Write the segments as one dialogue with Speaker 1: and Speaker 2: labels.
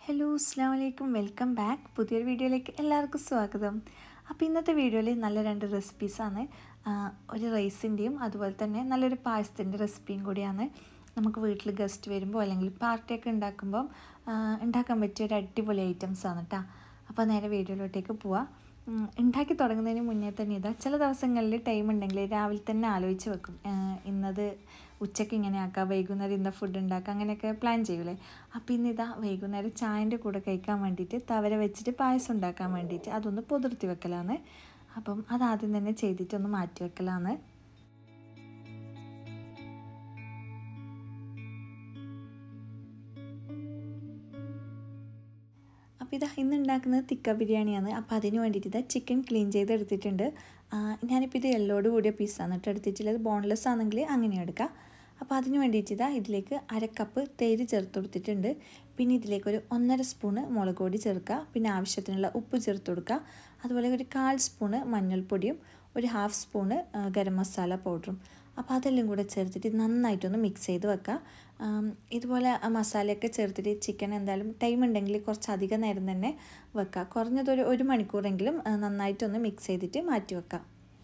Speaker 1: hello അസ്സാം വലൈക്കും welcome back പുതിയൊരു വീഡിയോയിലേക്ക് എല്ലാവർക്കും സ്വാഗതം അപ്പോൾ ഇന്നത്തെ വീഡിയോയിൽ നല്ല രണ്ട് റെസിപ്പീസാണ് ഒരു റൈസിൻ്റെയും അതുപോലെ തന്നെ നല്ലൊരു പായസത്തിൻ്റെ റെസിപ്പിയും കൂടിയാണ് നമുക്ക് വീട്ടിൽ ഗസ്റ്റ് വരുമ്പോൾ അല്ലെങ്കിൽ പാർട്ടിയൊക്കെ ഉണ്ടാക്കുമ്പോൾ ഉണ്ടാക്കാൻ പറ്റിയ ഒരു അടിപൊളി ഐറ്റംസാണ് കേട്ടോ അപ്പോൾ നേരെ വീഡിയോയിലോട്ടേക്ക് പോവാം ഉണ്ടാക്കി തുടങ്ങുന്നതിന് മുന്നേ തന്നെ ഇതാ ചില ദിവസങ്ങളിൽ ടൈം ഉണ്ടെങ്കിൽ രാവിലെ തന്നെ ആലോചിച്ച് വെക്കും ഇന്നത് ഉച്ചയ്ക്ക് ഇങ്ങനെ ആക്കാം വൈകുന്നേരം ഇന്ന ഫുഡ് ഉണ്ടാക്കാം അങ്ങനെയൊക്കെ പ്ലാൻ ചെയ്യൂലേ അപ്പോൾ ഇന്നിതാ വൈകുന്നേരം ചായൻ്റെ കൂടെ കഴിക്കാൻ വേണ്ടിയിട്ട് തവര വെച്ചിട്ട് പായസം ഉണ്ടാക്കാൻ വേണ്ടിയിട്ട് അതൊന്ന് പുതിർത്തി വെക്കലാണ് അപ്പം അതാദ്യം തന്നെ ചെയ്തിട്ടൊന്ന് മാറ്റി വെക്കലാണ് അപ്പോൾ ഇതാ ഇന്ന് ഉണ്ടാക്കുന്നത് തിക്ക ബിരിയാണിയാണ് അപ്പോൾ അതിന് വേണ്ടിയിട്ട് ഇതാ ചിക്കൻ ക്ലീൻ ചെയ്ത് എടുത്തിട്ടുണ്ട് ഞാനിപ്പോൾ ഇത് എല്ലോട് കൂടിയ പീസാണ് കേട്ടോ എടുത്തിട്ടുള്ളത് ബോൺലെസ് ആണെങ്കിൽ അങ്ങനെ എടുക്കാം അപ്പോൾ അതിന് വേണ്ടിയിട്ട് ഇതാ ഇതിലേക്ക് അര കപ്പ് തേര് ചേർത്ത് കൊടുത്തിട്ടുണ്ട് പിന്നെ ഇതിലേക്ക് ഒരു ഒന്നര സ്പൂണ് മുളക് പൊടി ചേർക്കുക പിന്നെ ആവശ്യത്തിനുള്ള ഉപ്പ് ചേർത്ത് കൊടുക്കുക അതുപോലെ ഒരു കാൽ സ്പൂണ് മഞ്ഞൾപ്പൊടിയും ഒരു ഹാഫ് സ്പൂണ് ഗരം മസാല പൗഡറും അപ്പോൾ അതെല്ലാം കൂടെ ചേർത്തിട്ട് നന്നായിട്ടൊന്ന് മിക്സ് ചെയ്ത് വെക്കുക ഇതുപോലെ മസാലയൊക്കെ ചേർത്തിട്ട് ചിക്കൻ എന്തായാലും ടൈം ഉണ്ടെങ്കിൽ കുറച്ച് അധികം നേരം തന്നെ വെക്കുക കുറഞ്ഞതൊരു ഒരു മണിക്കൂറെങ്കിലും നന്നായിട്ടൊന്ന് മിക്സ് ചെയ്തിട്ട് മാറ്റി വെക്കാം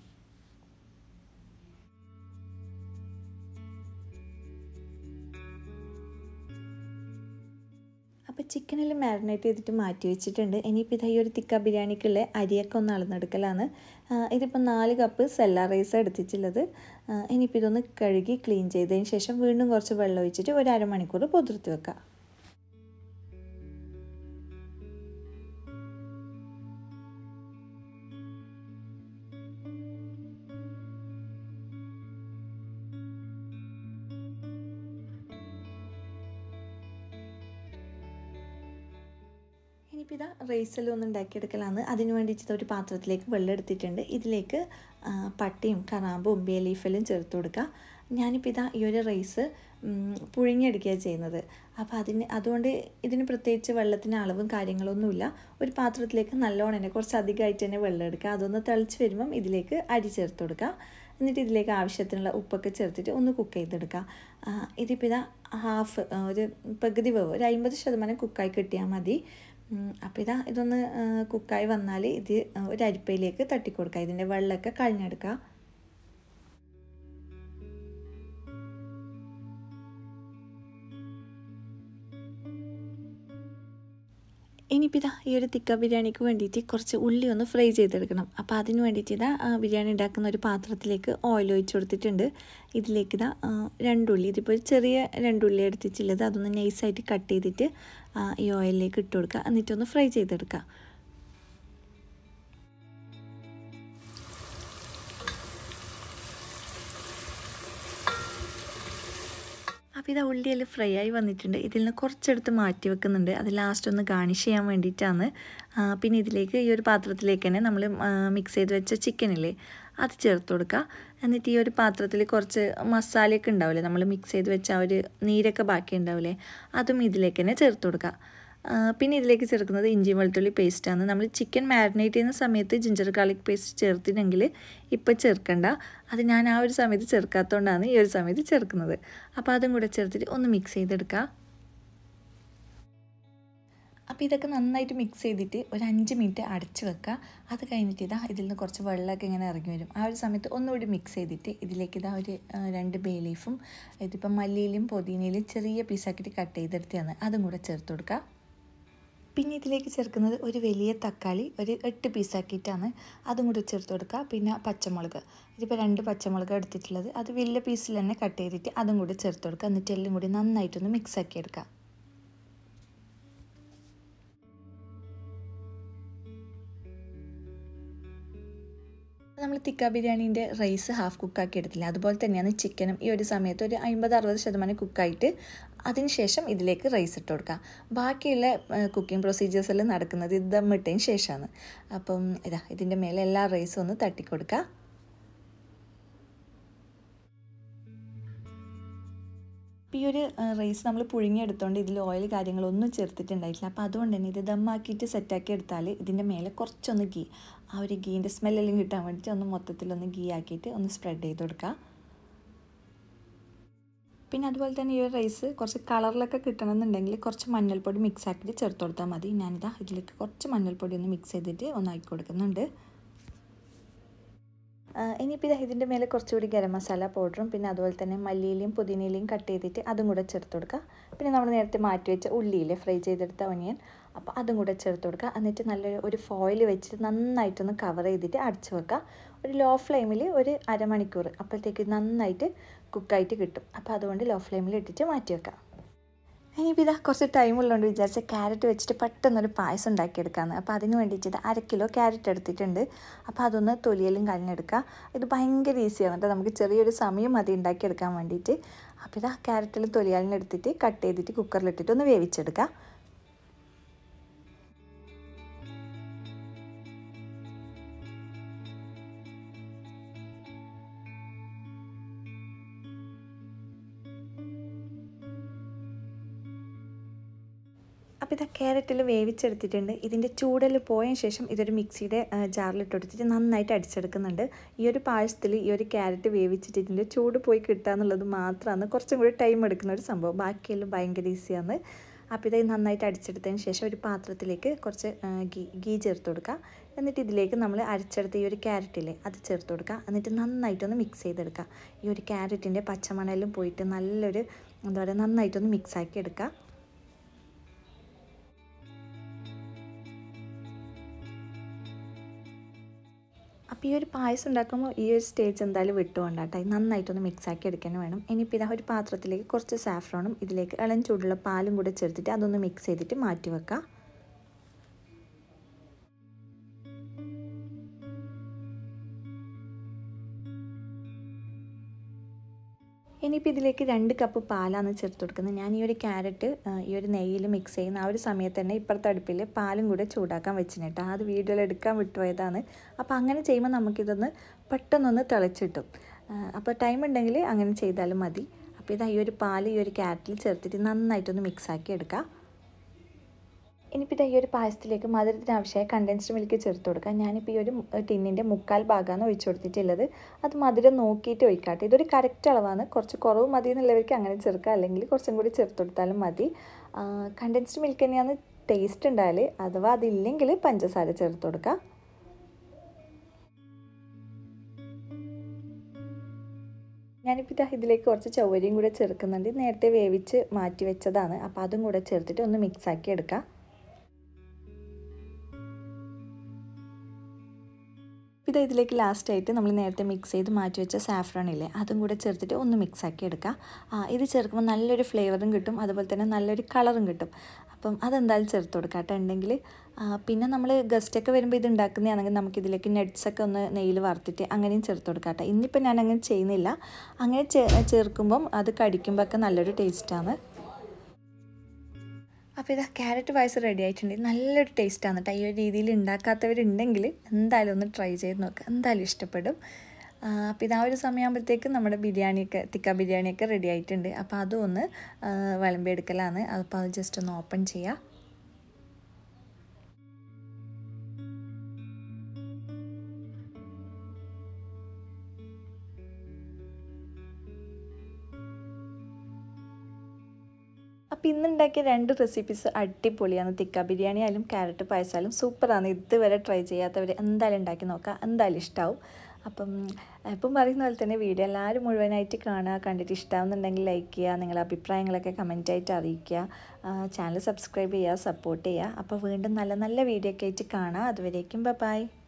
Speaker 1: അപ്പോൾ ചിക്കനെല്ലാം മാരിനേറ്റ് ചെയ്തിട്ട് മാറ്റി വെച്ചിട്ടുണ്ട് ഇനിയിപ്പോൾ ഇതായി ഒരു തിക്ക ബിരിയാണിക്കുള്ള അരിയൊക്കെ ഒന്ന് അളന്നെടുക്കലാണ് ഇതിപ്പോൾ നാല് കപ്പ് സെല്ല റൈസ് എടുത്തിട്ടുള്ളത് ഇനിയിപ്പോൾ ഇതൊന്ന് കഴുകി ക്ലീൻ ചെയ്തതിന് ശേഷം വീണ്ടും കുറച്ച് വെള്ളം ഒഴിച്ചിട്ട് ഒരു അരമണിക്കൂർ പൊതിർത്തി വെക്കാം ഇനിയിപ്പോൾ ഇതാ റൈസെല്ലാം ഒന്ന് ഉണ്ടാക്കിയെടുക്കലാണ് അതിന് വേണ്ടിയിട്ട് ഒരു പാത്രത്തിലേക്ക് വെള്ളം എടുത്തിട്ടുണ്ട് ഇതിലേക്ക് പട്ടയും കറാമ്പും ബേ ലീഫെല്ലാം ചേർത്ത് കൊടുക്കുക ഞാനിപ്പോൾ ഇതാ ഈ ഒരു റൈസ് പുഴുങ്ങിയെടുക്കുകയാണ് ചെയ്യുന്നത് അപ്പോൾ അതിന് അതുകൊണ്ട് ഇതിന് പ്രത്യേകിച്ച് വെള്ളത്തിന് അളവും കാര്യങ്ങളൊന്നുമില്ല ഒരു പാത്രത്തിലേക്ക് നല്ലോണം തന്നെ കുറച്ച് അധികമായിട്ട് തന്നെ വെള്ളം എടുക്കുക അതൊന്ന് തിളച്ച് വരുമ്പം ഇതിലേക്ക് അരി ചേർത്ത് കൊടുക്കുക എന്നിട്ട് ഇതിലേക്ക് ആവശ്യത്തിനുള്ള ഉപ്പൊക്കെ ചേർത്തിട്ട് ഒന്ന് കുക്ക് ചെയ്തെടുക്കുക ഇതിപ്പോൾ ഇതാ ഹാഫ് ഒരു പകുതി വേവ് ഒരു അമ്പത് ശതമാനം കുക്കായി കിട്ടിയാൽ മതി അപ്പോൾ ഇതാ ഇതൊന്ന് കുക്കായി വന്നാൽ ഇത് ഒരു അരിപ്പയിലേക്ക് തട്ടിക്കൊടുക്കുക ഇതിൻ്റെ വെള്ളമൊക്കെ കളഞ്ഞെടുക്കുക ഇനിയിപ്പോൾ ഇതാ ഈ ഒരു തിക്ക ബിരിയാണിക്ക് വേണ്ടിയിട്ട് കുറച്ച് ഉള്ളി ഒന്ന് ഫ്രൈ ചെയ്തെടുക്കണം അപ്പോൾ അതിന് വേണ്ടിയിട്ട് ഇതാ ബിരിയാണി ഉണ്ടാക്കുന്ന ഒരു പാത്രത്തിലേക്ക് ഓയിൽ ഒഴിച്ച് കൊടുത്തിട്ടുണ്ട് ഇതിലേക്ക് ഇതാ രണ്ടുള്ളി ഇതിപ്പോൾ ചെറിയ രണ്ടുള്ളി എടുത്തിട്ടുള്ളത് അതൊന്ന് നൈസായിട്ട് കട്ട് ചെയ്തിട്ട് ഈ ഓയിലിലേക്ക് ഇട്ട് കൊടുക്കുക എന്നിട്ടൊന്ന് ഫ്രൈ ചെയ്തെടുക്കുക അപ്പോൾ ഇത് ഉള്ളിയെല്ലാം ഫ്രൈ ആയി വന്നിട്ടുണ്ട് ഇതിൽ നിന്ന് കുറച്ചെടുത്ത് മാറ്റി വെക്കുന്നുണ്ട് അത് ലാസ്റ്റ് ഒന്ന് ഗാർണിഷ് ചെയ്യാൻ വേണ്ടിയിട്ടാണ് പിന്നെ ഇതിലേക്ക് ഈ ഒരു പാത്രത്തിലേക്ക് തന്നെ നമ്മൾ മിക്സ് ചെയ്ത് വെച്ച ചിക്കനില്ലേ അത് ചേർത്ത് കൊടുക്കുക എന്നിട്ട് ഈ ഒരു പാത്രത്തിൽ കുറച്ച് മസാലയൊക്കെ ഉണ്ടാവില്ലേ നമ്മൾ മിക്സ് ചെയ്ത് വെച്ച ആ ഒരു നീരൊക്കെ ബാക്കി ഉണ്ടാവില്ലേ അതും ഇതിലേക്ക് തന്നെ ചേർത്ത് കൊടുക്കുക പിന്നെ ഇതിലേക്ക് ചേർക്കുന്നത് ഇഞ്ചി വെളുത്തുള്ളി പേസ്റ്റാണ് നമ്മൾ ചിക്കൻ മാരിനേറ്റ് ചെയ്യുന്ന സമയത്ത് ജിഞ്ചർ ഗാർലിക് പേസ്റ്റ് ചേർത്തിട്ടുണ്ടെങ്കിൽ ഇപ്പോൾ ചേർക്കണ്ട അത് ഞാൻ ആ ഒരു സമയത്ത് ചേർക്കാത്തതുകൊണ്ടാണ് ഈ ഒരു സമയത്ത് ചേർക്കുന്നത് അപ്പോൾ അതും കൂടെ ചേർത്തിട്ട് ഒന്ന് മിക്സ് ചെയ്തെടുക്കുക അപ്പോൾ ഇതൊക്കെ നന്നായിട്ട് മിക്സ് ചെയ്തിട്ട് ഒരു അഞ്ച് മിനിറ്റ് അടച്ച് വെക്കുക അത് കഴിഞ്ഞിട്ട് ഇതാ ഇതിൽ നിന്ന് കുറച്ച് വെള്ളമൊക്കെ ഇങ്ങനെ ഇറങ്ങി വരും ആ ഒരു സമയത്ത് ഒന്നുകൂടി മിക്സ് ചെയ്തിട്ട് ഇതിലേക്ക് ഇതാ ഒരു രണ്ട് ബേ ലീഫും ഇതിപ്പം മല്ലിയിലും പുതിനയിലും ചെറിയ പീസാക്കിയിട്ട് കട്ട് ചെയ്തെടുത്തതാണ് അതും കൂടെ ചേർത്ത് കൊടുക്കുക പിന്നെ ഇതിലേക്ക് ചേർക്കുന്നത് ഒരു വലിയ തക്കാളി ഒരു എട്ട് പീസാക്കിയിട്ടാണ് അതും കൂടി ചേർത്ത് കൊടുക്കുക പിന്നെ പച്ചമുളക് ഇതിപ്പോൾ രണ്ട് പച്ചമുളക് എടുത്തിട്ടുള്ളത് അത് വലിയ പീസിൽ തന്നെ കട്ട് ചെയ്തിട്ട് അതും കൂടി ചേർത്ത് കൊടുക്കുക എന്നിട്ട് എല്ലാം കൂടി നന്നായിട്ടൊന്ന് മിക്സ് ആക്കി എടുക്കുക നമ്മൾ തിക്ക ബിരിയാണീൻ്റെ റൈസ് ഹാഫ് കുക്കാക്കി എടുത്തില്ല അതുപോലെ തന്നെയാണ് ചിക്കനും ഈ ഒരു സമയത്ത് ഒരു അമ്പത് അറുപത് ശതമാനം കുക്കായിട്ട് അതിനുശേഷം ഇതിലേക്ക് റൈസ് ഇട്ട് കൊടുക്കുക ബാക്കിയുള്ള കുക്കിംഗ് പ്രൊസീജിയേഴ്സ് എല്ലാം നടക്കുന്നത് ഇത് ദമ്മിട്ടതിന് ശേഷമാണ് അപ്പം ഇതാ ഇതിൻ്റെ മേലെ എല്ലാ റൈസും ഒന്ന് തട്ടിക്കൊടുക്കുക ഈ ഒരു റൈസ് നമ്മൾ പുഴുങ്ങിയെടുത്തോണ്ട് ഇതിൽ ഓയിൽ കാര്യങ്ങളൊന്നും ചേർത്തിട്ടുണ്ടായിട്ടില്ല അപ്പോൾ അതുകൊണ്ട് തന്നെ ഇത് ദമ്മാക്കിയിട്ട് സെറ്റാക്കി എടുത്താൽ ഇതിൻ്റെ മേലെ കുറച്ചൊന്ന് ഗീ ആ ഒരു ഗീൻ്റെ സ്മെല്ലെല്ലാം കിട്ടാൻ വേണ്ടിയിട്ട് ഒന്ന് മൊത്തത്തിലൊന്ന് ഗീ ആക്കിയിട്ട് ഒന്ന് സ്പ്രെഡ് ചെയ്ത് കൊടുക്കുക പിന്നെ അതുപോലെ തന്നെ ഈ ഒരു റൈസ് കുറച്ച് കളറിലൊക്കെ കിട്ടണമെന്നുണ്ടെങ്കിൽ കുറച്ച് മഞ്ഞൾപ്പൊടി മിക്സ് ആക്കിയിട്ട് ചേർത്ത് കൊടുത്താൽ മതി ഞാനിതാ ഇതിലേക്ക് കുറച്ച് മഞ്ഞൾപ്പൊടി ഒന്ന് മിക്സ് ചെയ്തിട്ട് ഒന്നാക്കി കൊടുക്കുന്നുണ്ട് ഇനിയിപ്പോൾ ഇതാ ഇതിൻ്റെ മേലെ കുറച്ചുകൂടി ഗരം മസാല പൗഡറും പിന്നെ അതുപോലെ തന്നെ മല്ലിയിലയും പുതിനയിലയും കട്ട് ചെയ്തിട്ട് അതും കൂടെ ചേർത്ത് കൊടുക്കുക പിന്നെ നമ്മൾ നേരത്തെ മാറ്റി വെച്ച ഉള്ളിയിലെ ഫ്രൈ ചെയ്തെടുത്ത ഒനിയൻ അപ്പോൾ അതും കൂടെ ചേർത്ത് കൊടുക്കുക എന്നിട്ട് നല്ലൊരു ഒരു ഫോയിൽ വെച്ചിട്ട് നന്നായിട്ടൊന്ന് കവർ ചെയ്തിട്ട് അടച്ചു വെക്കുക ഒരു ലോ ഫ്ലെയിമിൽ ഒരു അരമണിക്കൂർ അപ്പോഴത്തേക്ക് നന്നായിട്ട് കുക്കായിട്ട് കിട്ടും അപ്പോൾ അതുകൊണ്ട് ലോ ഫ്ലെയിമിൽ ഇട്ടിട്ട് മാറ്റി വെക്കാം ഇനിയിപ്പോൾ ഇതാ കുറച്ച് ടൈം ഉള്ളതുകൊണ്ട് വിചാരിച്ച ക്യാരറ്റ് വെച്ചിട്ട് പെട്ടെന്നൊരു പായസം ഉണ്ടാക്കിയെടുക്കാമെന്ന് അപ്പോൾ അതിന് വേണ്ടിയിട്ട് ഇത് അര കിലോ ക്യാരറ്റ് എടുത്തിട്ടുണ്ട് അപ്പോൾ അതൊന്ന് തൊലിയെല്ലാം കളഞ്ഞെടുക്കുക ഇത് ഭയങ്കര ഈസിയാണ് കേട്ടോ നമുക്ക് ചെറിയൊരു സമയം മതി ഉണ്ടാക്കിയെടുക്കാൻ വേണ്ടിയിട്ട് അപ്പോൾ ഇതാ ക്യാരറ്റിൽ തൊലിയാലിനെടുത്തിട്ട് കട്ട് ചെയ്തിട്ട് കുക്കറിലിട്ടിട്ട് ഒന്ന് വേവിച്ചെടുക്കുക അപ്പോൾ ഇതാ ക്യാരറ്റിൽ വേവിച്ചെടുത്തിട്ടുണ്ട് ഇതിൻ്റെ ചൂടിൽ പോയതിന് ശേഷം ഇതൊരു മിക്സിയുടെ ജാറിലിട്ട് കൊടുത്തിട്ട് നന്നായിട്ട് അടിച്ചെടുക്കുന്നുണ്ട് ഈ ഒരു പായസത്തിൽ ഈ ഒരു ക്യാരറ്റ് വേവിച്ചിട്ട് ഇതിൻ്റെ ചൂട് പോയി കിട്ടുക എന്നുള്ളത് മാത്രമാണ് കുറച്ചും കൂടി ടൈം എടുക്കുന്ന ഒരു സംഭവം ബാക്കിയെല്ലാം ഭയങ്കര ഈസിയാണ് അപ്പോൾ ഇത് നന്നായിട്ട് അടിച്ചെടുത്തതിന് ശേഷം ഒരു പാത്രത്തിലേക്ക് കുറച്ച് ഗീ ഗീ ചേർത്ത് കൊടുക്കുക എന്നിട്ട് ഇതിലേക്ക് നമ്മൾ അരച്ചെടുത്ത ഈ ഒരു ക്യാരറ്റില്ലേ അത് ചേർത്ത് കൊടുക്കുക എന്നിട്ട് നന്നായിട്ടൊന്ന് മിക്സ് ചെയ്തെടുക്കുക ഈ ഒരു ക്യാരറ്റിൻ്റെ പച്ചമണെല്ലാം പോയിട്ട് നല്ലൊരു എന്താ പറയുക നന്നായിട്ടൊന്ന് മിക്സാക്കി എടുക്കുക അപ്പോൾ ഈ ഒരു പായസം ഉണ്ടാക്കുമ്പോൾ ഈ ഒരു സ്റ്റേജ് എന്തായാലും വിട്ടുകൊണ്ടാട്ടെ നന്നായിട്ടൊന്ന് മിക്സ് ആക്കി എടുക്കാൻ വേണം ഇനിയിപ്പോൾ ഇതാ ഒരു പാത്രത്തിലേക്ക് കുറച്ച് സാഫ്രോണും ഇതിലേക്ക് ഇളം ചൂടുള്ള പാലും കൂടെ ചേർത്തിട്ട് അതൊന്ന് മിക്സ് ചെയ്തിട്ട് മാറ്റി വെക്കാം ഇനിയിപ്പോൾ ഇതിലേക്ക് രണ്ട് കപ്പ് പാലാണ് ചേർത്ത് കൊടുക്കുന്നത് ഞാൻ ഈ ഒരു ക്യാരറ്റ് ഈ ഒരു നെയ്യിൽ മിക്സ് ചെയ്യുന്ന ആ ഒരു സമയത്ത് തന്നെ ഇപ്പുറത്തെ അടുപ്പിൽ പാലും കൂടെ ചൂടാക്കാൻ വെച്ചിട്ട് അത് വീഡിയോയിൽ എടുക്കാൻ വിട്ടുപോയതാണ് അപ്പോൾ അങ്ങനെ ചെയ്യുമ്പോൾ നമുക്കിതൊന്ന് പെട്ടെന്നൊന്ന് തിളച്ചിട്ടും അപ്പോൾ ടൈം ഉണ്ടെങ്കിൽ അങ്ങനെ ചെയ്താലും മതി അപ്പോൾ ഇതാ ഈ ഒരു പാൽ ഈ ഒരു ക്യാരറ്റിൽ ചേർത്തിട്ട് നന്നായിട്ടൊന്ന് മിക്സാക്കി എടുക്കാം ഇനിയിപ്പോൾ ഇതാ ഈ ഒരു പായസത്തിലേക്ക് മധുരത്തിന് ആവശ്യമായ കണ്ടൻസ്ഡ് മിൽക്ക് ചേർത്ത് കൊടുക്കാം ഞാനിപ്പോൾ ഈ ഒരു ടിന്നിൻ്റെ മുക്കാൽ ഭാഗമാണ് ഒഴിച്ചു കൊടുത്തിട്ടുള്ളത് അത് മധുരം നോക്കിയിട്ട് ഒഴിക്കാട്ടെ ഇതൊരു കറക്റ്റ് അളവാണ് കുറച്ച് കുറവ് മതി എന്നുള്ളവർക്ക് അങ്ങനെ ചേർക്കുക അല്ലെങ്കിൽ കുറച്ചും കൂടി ചേർത്ത് കൊടുത്താലും മതി കണ്ടൻസ്ഡ് മിൽക്ക് തന്നെയാണ് ടേസ്റ്റ് ഉണ്ടായാൽ അഥവാ അതില്ലെങ്കിൽ പഞ്ചസാര ചേർത്ത് കൊടുക്കുക ഞാനിപ്പോൾ ഇതാ ഇതിലേക്ക് കുറച്ച് ചൗവരിയും കൂടെ ചേർക്കുന്നുണ്ട് നേരത്തെ വേവിച്ച് മാറ്റി വെച്ചതാണ് അപ്പോൾ അതും കൂടെ ചേർത്തിട്ട് ഒന്ന് മിക്സാക്കി എടുക്കാം ഇത് ഇതിലേക്ക് ലാസ്റ്റായിട്ട് നമ്മൾ നേരത്തെ മിക്സ് ചെയ്ത് മാറ്റി വെച്ച സാഫ്രോൺ ഇല്ലേ അതും കൂടെ ചേർത്തിട്ട് ഒന്ന് മിക്സ് ആക്കി എടുക്കുക ഇത് ചേർക്കുമ്പോൾ നല്ലൊരു ഫ്ലേവറും കിട്ടും അതുപോലെ തന്നെ നല്ലൊരു കളറും കിട്ടും അപ്പം അതെന്തായാലും ചേർത്ത് കൊടുക്കുക കേട്ടോ ഉണ്ടെങ്കിൽ പിന്നെ നമ്മൾ ഗസ്റ്റൊക്കെ വരുമ്പോൾ ഇത് ഉണ്ടാക്കുന്നതാണെങ്കിൽ നമുക്കിതിലേക്ക് നട്ട്സൊക്കെ ഒന്ന് നെയ്യിൽ വറുത്തിട്ട് അങ്ങനെയും ചേർത്ത് കൊടുക്കാം കേട്ടോ ഇന്നിപ്പോൾ ഞാൻ അങ്ങനെ ചെയ്യുന്നില്ല അങ്ങനെ ചേർക്കുമ്പം അത് കടിക്കുമ്പോഴൊക്കെ നല്ലൊരു ടേസ്റ്റാണ് അപ്പോൾ ഇതാ ക്യാരറ്റ് പായസം റെഡി ആയിട്ടുണ്ട് നല്ലൊരു ടേസ്റ്റാണ് കേട്ടോ ഈ ഒരു രീതിയിൽ ഉണ്ടാക്കാത്തവരുണ്ടെങ്കിൽ എന്തായാലും ഒന്ന് ട്രൈ ചെയ്ത് നോക്കുക എന്തായാലും ഇഷ്ടപ്പെടും അപ്പോൾ ഇതാ ഒരു സമയമാകുമ്പോഴത്തേക്ക് നമ്മുടെ ബിരിയാണിയൊക്കെ തിക്ക ബിരിയാണിയൊക്കെ റെഡി ആയിട്ടുണ്ട് അപ്പോൾ അതും ഒന്ന് വിളമ്പിയെടുക്കലാണ് അപ്പോൾ അത് ജസ്റ്റ് ഒന്ന് ഓപ്പൺ ചെയ്യുക അപ്പോൾ ഇന്നുണ്ടാക്കിയ രണ്ട് റെസിപ്പീസ് അടിപൊളിയാണ് തിക്ക ബിരിയാണി ആയാലും ക്യാരറ്റ് പായസമായാലും സൂപ്പറാണ് ഇതുവരെ ട്രൈ ചെയ്യാത്തവർ എന്തായാലും ഉണ്ടാക്കി നോക്കുക എന്തായാലും ഇഷ്ടമാവും അപ്പം ഇപ്പം പറയുന്ന പോലെ തന്നെ വീഡിയോ എല്ലാവരും മുഴുവനായിട്ട് കാണുക കണ്ടിട്ട് ഇഷ്ടമാവുന്നുണ്ടെങ്കിൽ ലൈക്ക് ചെയ്യുക നിങ്ങളുടെ അഭിപ്രായങ്ങളൊക്കെ കമൻറ്റായിട്ട് അറിയിക്കുക ചാനൽ സബ്സ്ക്രൈബ് ചെയ്യുക സപ്പോർട്ട് ചെയ്യുക അപ്പോൾ വീണ്ടും നല്ല നല്ല വീഡിയോ ഒക്കെ ആയിട്ട് കാണാം അതുവരേക്കും ബൈ